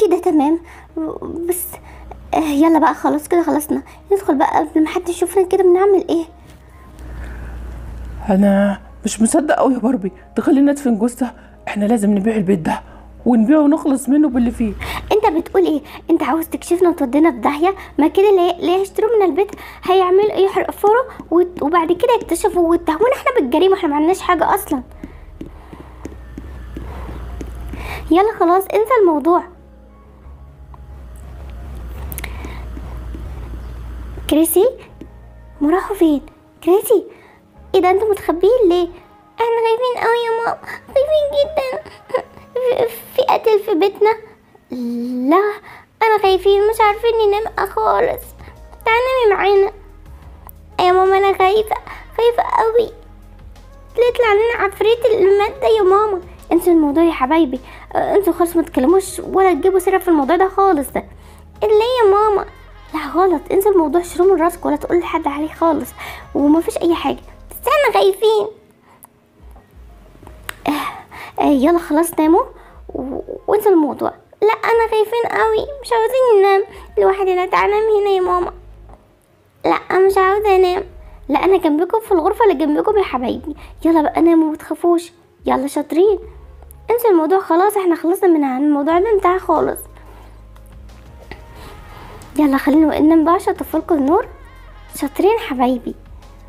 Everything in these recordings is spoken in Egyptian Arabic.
كده تمام بس آه، يلا بقى خلاص كده خلصنا ندخل بقى قبل ما حد يشوفنا كده بنعمل ايه انا مش مصدق قوي يا باربي تخلينا ندفن جثه احنا لازم نبيع البيت ده ونبيعه ونخلص منه باللي فيه انت بتقول ايه انت عاوز تكشفنا وتودينا في داهيه ما كده اللي اللي هيشتروا من البيت هيعملوا ايه يحفروا وت- وبعد كده يكتشفوا ويتهمونا احنا بالجريمه احنا ما عملناش حاجه اصلا يلا خلاص انسى الموضوع كريسي ما راحوا فين كريسي ايه ده انتوا متخبيين ليه احنا خايفين قوي يا ماما خايفين جدا في- في قتل في بيتنا لا انا خايفين مش عارفين ننام خالص تعالي نامي معانا يا ماما انا خايفه خايفه قوي يطلع لنا عفريت المادة يا ماما انسوا الموضوع يا حبايبي اه، انتوا خالص ما تتكلموش ولا تجيبوا سيرة في الموضوع ده خالص ده اللي يا ماما لا غلط انسوا الموضوع شيلوه من راسك ولا تقول لحد عليه خالص وما فيش اي حاجة بس احنا خايفين اه، اه، يلا خلاص ناموا و- وانسوا الموضوع لا انا خايفين قوي مش عاوزين ننام لوحدنا تعالى نام هنا يا ماما لا مش عاوزه انام لا انا جنبكم في الغرفه اللي جنبكم يا حبايبي يلا بقى ناموا ما تخافوش يلا شاطرين انسوا الموضوع خلاص احنا خلصنا من عن الموضوع ده انتهى خالص يلا خلينا ننام بقى عشان اطفلكم النور شاطرين حبايبي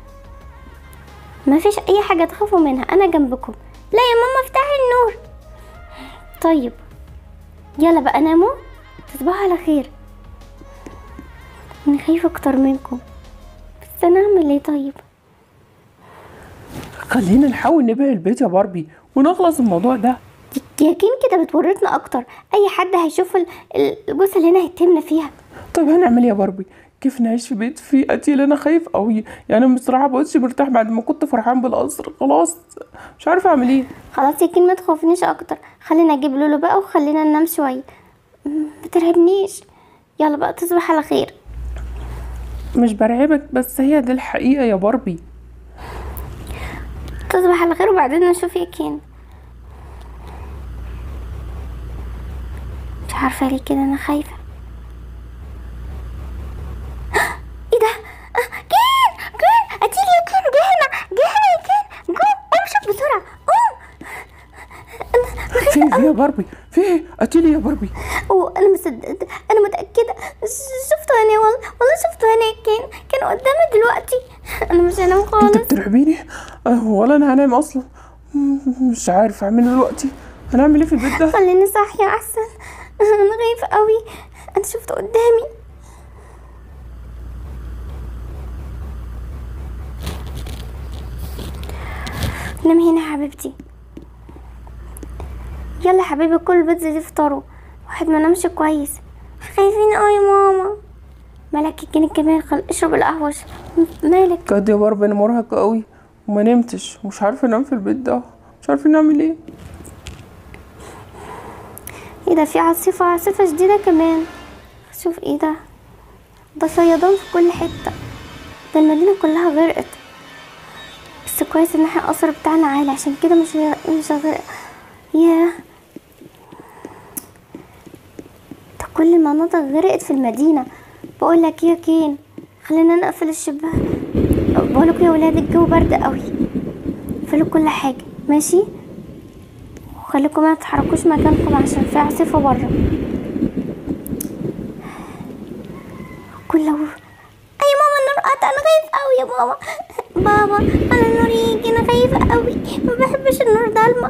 ما فيش اي حاجه تخافوا منها انا جنبكم لا يا ماما افتحي النور طيب يلا بقى ناموا تصبحوا على خير انا خايفه اكتر منكم بس انا اعمل ايه طيب خلينا نحاول نبيع البيت يا باربي ونخلص من الموضوع ده ياكين كده بتورطنا اكتر اي حد هيشوف ال- ال- الجثه اللي هنا هيتهمنا فيها طيب هنعمل ايه يا باربي كيف نعيش في بيت فيه قتيل انا خايف قوي يعني أنا بصراحه بقتش مرتاح بعد ما كنت فرحان بالقصر خلاص مش عارفه اعمل ايه خلاص ياكين ما تخوفنيش اكتر خلينا اجيب لولو بقى وخلينا ننام شويه مم، ما ترعبنيش يلا بقى تصبح على خير مش برعبك بس هي دي الحقيقه يا باربي تصبح على خير وبعدين نشوف ياكين مش عارفه ليه كده انا خايفه ايه ده آه، كين كين اتيلي يا كين جه هنا جه هنا يا كين جه قوم شوف بسرعه قوم في إيه يا باربي في ايه قتيلي يا باربي وانا مصدقت انا متاكده ش- شفته هنا والله والله شفته هنا يا كين كان قدامي دلوقتي انا مش هنام انت خالص بترعبيني أه، ولا انا هنام اصلا م- مش عارف اعمل إيه دلوقتي هنعمل ايه في البيت ده خليني صاحيه احسن انا خايفه قوي انا شفته قدامي نامي هنا يا حبيبتي يلا يا حبيبي كل البيتزا دي افطروا واحد ما نامش كويس خايفين قوي يا ماما مالك الجنين كمان خل... اشرب القهوه اشرب. مالك بجد يا باربي انا مرهق قوي وما نمتش ومش عارفه انام في البيت ده مش عارفه نعمل ايه ايه ده في عاصفة عاصفة شديدة كمان شوف ايه ده ده فيضان في كل حتة ده المدينة كلها غرقت بس كويس ان احنا القصر بتاعنا عالي عشان كده مش مش هغرق ياه ده كل المناطق غرقت في المدينة بقول لك يا كين خلينا نقفل الشباك بقول لكم يا ولاد الجو برد قوي اقفلوا كل حاجة ماشي وخليكم ما تتحركوش مكانكم عشان في عاصفة برا كله اي ماما النور قطع انا خايف قوي يا ماما بابا انا النور يجي انا خايفة قوي ما بحبش النور ضلمة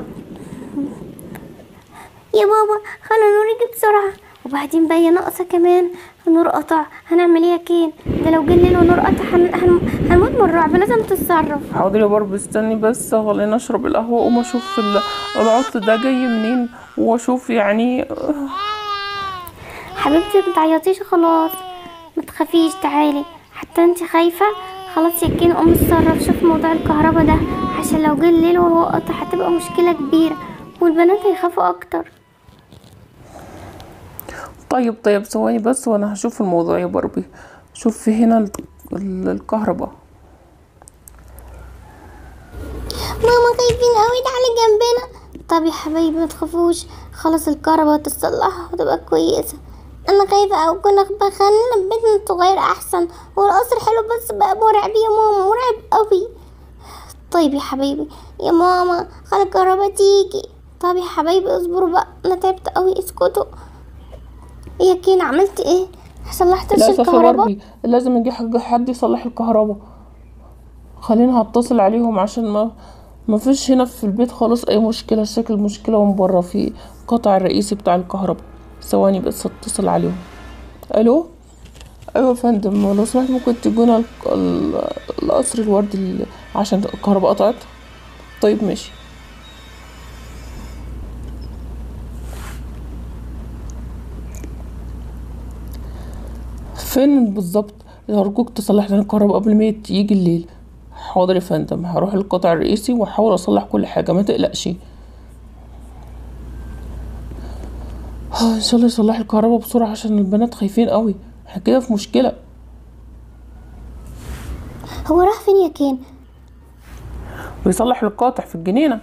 يا بابا خلي النور يجي بسرعة وبعدين بقى ناقصة كمان النور قطع هنعمل ايه يا كين ده لو جه الليل والنور قطع هن... هن... هنموت من الرعب لازم تتصرف حاضر يا باربي استني بس خلينا اشرب القهوه واقوم اشوف ال- العطل ده جاي منين واشوف يعني آه، حبيبتي متعيطيش خلاص ما تخافيش تعالي حتى انت خايفة خلاص يا كين قوم اتصرف شوف موضوع الكهرباء ده عشان لو جه الليل وهو قطع هتبقى مشكلة كبيرة والبنات هيخافوا اكتر طيب طيب ثواني بس وانا هشوف الموضوع يا باربي شوف في هنا ال- ال- الكهرباء ماما خايفين قوي تعالي جنبنا طب يا حبايبي ما تخافوش خلاص الكهرباء هتتصلح وتبقى كويسة انا خايفة او كنا بخلينا بيتنا الصغير احسن والقصر حلو بس بقى مرعب يا ماما مرعب قوي طيب يا حبايبي يا ماما خلي الكهرباء تيجي طب يا حبايبي اصبروا بقى انا تعبت قوي اسكتوا يا كين عملت ايه صلحتش للأسف يا الكهرباء باربي لازم يجي حد- حد يصلح الكهرباء خلينا هتصل عليهم عشان ما ما فيش هنا في البيت خالص اي مشكله شكل مشكله من بره في القطع الرئيسي بتاع الكهرباء ثواني بس اتصل عليهم الو ايوه يا فندم لو سمحت ممكن تجونا ال- ال- القصر الوردي ال- عشان الكهرباء قطعت طيب ماشي فين بالظبط ارجوك تصلح لنا الكهرباء قبل ما يجي الليل حاضر يا فندم هروح القطع الرئيسي واحاول اصلح كل حاجه ما تقلقش آه، ان شاء الله يصلح الكهرباء بسرعه عشان البنات خايفين قوي احنا كده في مشكله هو راح فين يا كين ويصلح القاطع في الجنينه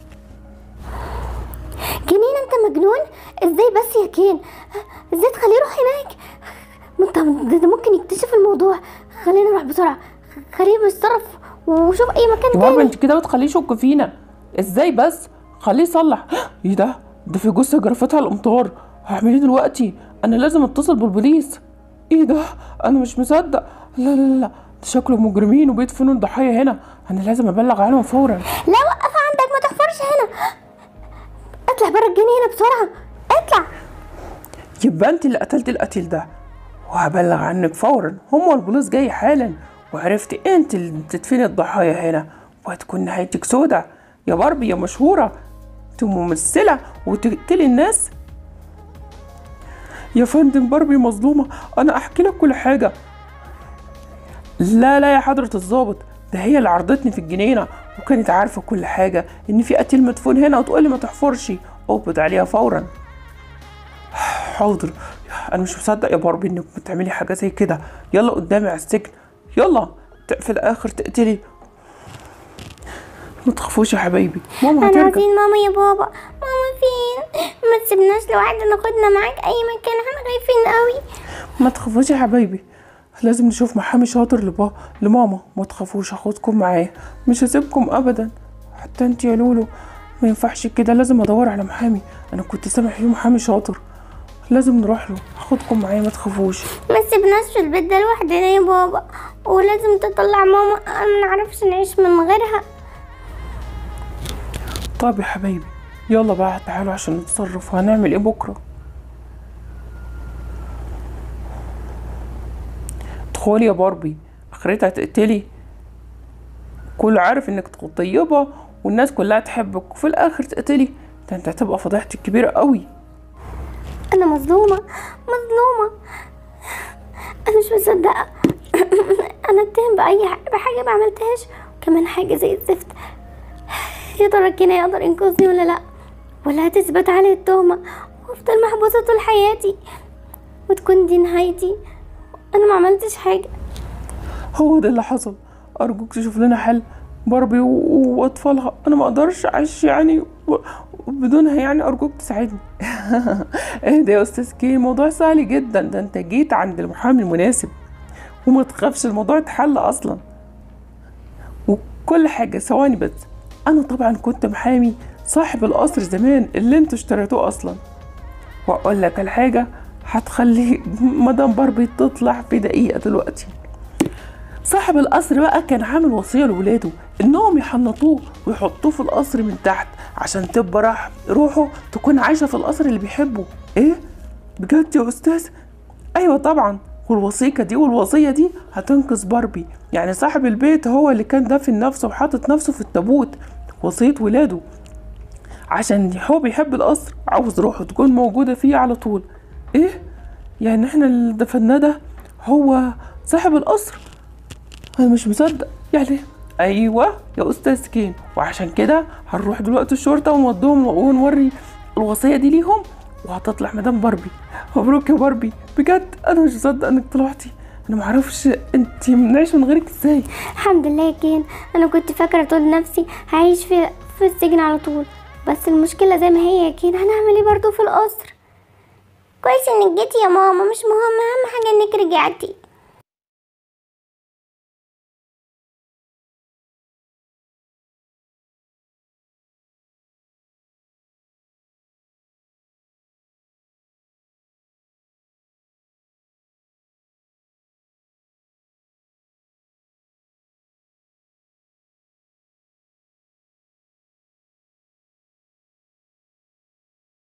جنين انت مجنون ازاي بس يا كين ازاي تخليه يروح هناك ما انت ده ده ممكن يكتشف الموضوع خلينا نروح بسرعة خليه يتصرف وشوف اي مكان يا بابا تاني انت كده بتخليه يشك فينا ازاي بس خليه يصلح ايه ده ده في جثه جرفتها الامطار هعمل ايه دلوقتي انا لازم اتصل بالبوليس ايه ده انا مش مصدق لا لا لا لا ده شكله مجرمين وبيدفنوا الضحايا هنا انا لازم ابلغ عنهم فورا لا وقف عندك ما تحفرش هنا اطلع بره الجنينة بسرعة اطلع يبقى انت اللي قتلت القتيل ده وهبلغ عنك فورا هم البوليس جاي حالا وعرفت انت اللي بتدفني الضحايا هنا وهتكون نهايتك سودة يا باربي يا مشهورة انت ممثلة وتقتلي الناس يا فندم باربي مظلومة انا احكي لك كل حاجة لا لا يا حضرة الضابط ده هي اللي عرضتني في الجنينة وكانت عارفة كل حاجة ان في قتيل مدفون هنا وتقولي ما تحفرش اقبض عليها فورا حاضر انا مش مصدق يا باربي انك بتعملي حاجه زي كده يلا قدامي على السجن يلا ت- في الاخر تقتلي ما تخافوش يا حبايبي ماما انا هترجع عايزين ماما يا بابا ماما فين ما تسيبناش لوحدنا خدنا معاك اي مكان احنا خايفين قوي ما تخافوش يا حبايبي لازم نشوف محامي شاطر لبا لماما ما تخافوش هاخدكم معايا مش هسيبكم ابدا حتى انت يا لولو ما ينفعش كده لازم ادور على محامي انا كنت سامع فيه محامي شاطر لازم نروح له هاخدكم معايا ما تخافوش ما تسيبناش في البيت ده لوحدنا يا بابا ولازم تطلع ماما انا ما نعرفش نعيش من غيرها طب يا حبايبي يلا بقى تعالوا عشان نتصرف وهنعمل ايه بكره ادخلي يا باربي اخرتها تقتلي كله عارف انك طيبة والناس كلها تحبك وفي الاخر تقتلي ده انت هتبقى فضيحتك كبيرة قوي انا مظلومه مظلومه انا مش مصدقه انا اتهم باي ح- بحاجه ما عملتهاش كمان حاجه زي الزفت يا ترى كده يقدر ينقذني ولا لا ولا هتثبت عليه التهمه وافضل محبوسه طول حياتي وتكون دي نهايتي انا ما عملتش حاجه هو ده اللي حصل ارجوك تشوف لنا حل باربي و- واطفالها انا ما اقدرش اعيش يعني و- بدونها يعني ارجوك تساعدني اهدى يا استاذ كي الموضوع سهل جدا ده انت جيت عند المحامي المناسب وما تخافش الموضوع اتحل اصلا وكل حاجه ثواني بس انا طبعا كنت محامي صاحب القصر زمان اللي انتوا اشتريتوه اصلا واقول لك الحاجه هتخلي مدام باربي تطلع في دقيقه دلوقتي صاحب القصر بقى كان عامل وصية لولاده انهم يحنطوه ويحطوه في القصر من تحت عشان تبقى راح روحه تكون عايشة في القصر اللي بيحبه ايه بجد يا استاذ ايوه طبعا والوثيقة دي والوصية دي هتنقذ باربي يعني صاحب البيت هو اللي كان دافن نفسه وحاطط نفسه في التابوت وصية ولاده عشان هو بيحب القصر عاوز روحه تكون موجودة فيه على طول ايه يعني احنا اللي دفناه ده هو صاحب القصر انا مش مصدق يعني ايوه يا استاذ كين وعشان كده هنروح دلوقتي الشرطه ونودهم ونوري الوصيه دي ليهم وهتطلع مدام باربي مبروك يا باربي بجد انا مش مصدق انك طلعتي انا معرفش انت منعيش من غيرك ازاي الحمد لله يا كين انا كنت فاكره طول نفسي هعيش في في السجن على طول بس المشكلة زي ما هي اكيد هنعمل ايه برضو في القصر كويس انك جيتي يا ماما مش مهم اهم حاجة انك رجعتي